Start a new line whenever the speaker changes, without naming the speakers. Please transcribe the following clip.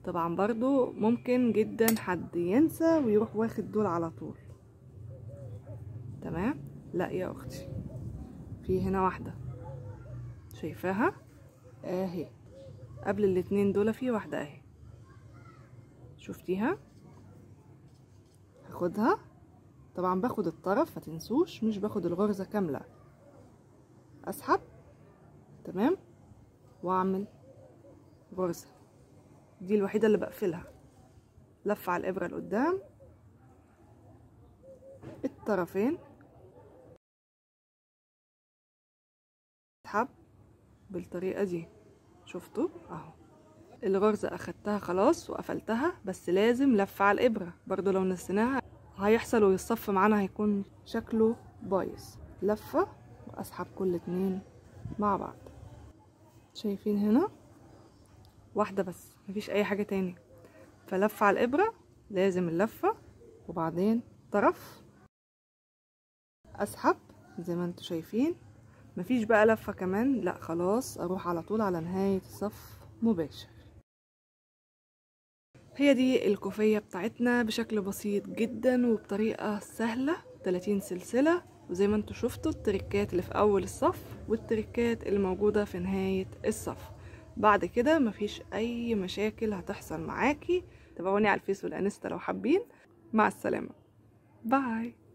طبعا برضو ممكن جدا حد ينسى ويروح واخد دول على طول تمام لا يا اختي في هنا واحدة شايفاها اهي قبل الاتنين دول في واحدة اهي شفتيها هاخدها طبعا باخد الطرف متنسوش مش باخد الغرزة كاملة اسحب تمام واعمل غرزة دي الوحيدة اللي بقفلها لف على الابرة لقدام الطرفين اسحب بالطريقة دي شفتوا اهو الغرزة اخدتها خلاص وقفلتها بس لازم لف على الابرة برضو لو نسيناها هيحصل ويصف معانا هيكون شكله بايظ لفة واسحب كل اتنين مع بعض شايفين هنا واحدة بس مفيش اي حاجة تاني فلف على الابرة لازم اللفة وبعدين طرف اسحب زي ما انتوا شايفين مفيش بقى لفة كمان لا خلاص اروح على طول على نهاية الصف مباشر هي دي الكوفية بتاعتنا بشكل بسيط جدا وبطريقة سهلة 30 سلسلة وزي ما انتوا شفتوا التريكات اللي في اول الصف والتريكات اللي موجودة في نهاية الصف بعد كده مفيش اي مشاكل هتحصل معاكي تابعوني على الفيس والانستا لو حابين مع السلامة باي